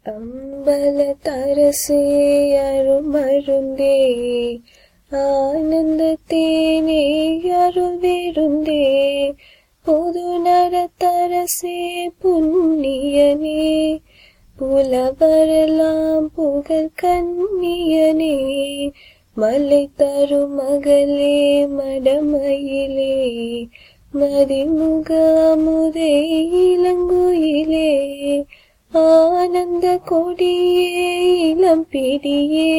அம்பல தரசே அருமருந்தே ஆனந்தத்தேனே அருவிருந்தே பொது நரத்தரசே புண்ணியனே புலவரெல்லாம் புகழ் கண்ணியனே மலை தரும் மகளே மடமயிலே மதிமுக அமுதே இளங்குயிலே ஆனந்த கொடியே இளம்பிடியே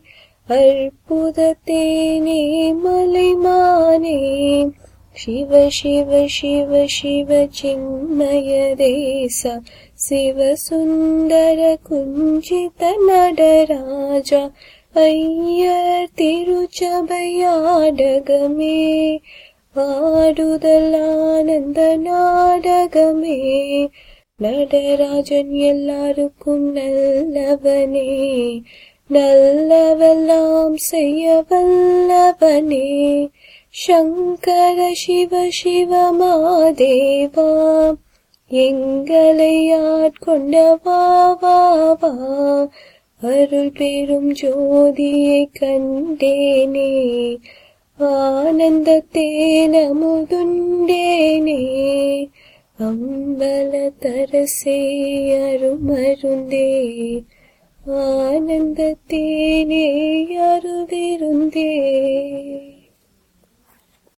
அற்புதத்தேனே மலைமானே शिव शिव शिव शिव चिन्मय देसा शिव सुन्दर कुञ्जित நடராஜா ஐயர் திருச்சபையாடகமே ஆடுதல் ஆனந்த நாடகமே நடராஜன் எல்லாருக்கும் நல்லவனே நல்லவெல்லாம் செய்ய வல்லவனே சங்கர சிவ சிவ மாதேவா எங்களை ஆட்கொண்ட வா வா வா அருள் பெரும் ஜோதியை கண்டேனே ஆனந்தத்தேன முதுண்டேனே அம்பல தரசே அருமருந்தே ஆனந்தத்தேனே அருளிருந்தே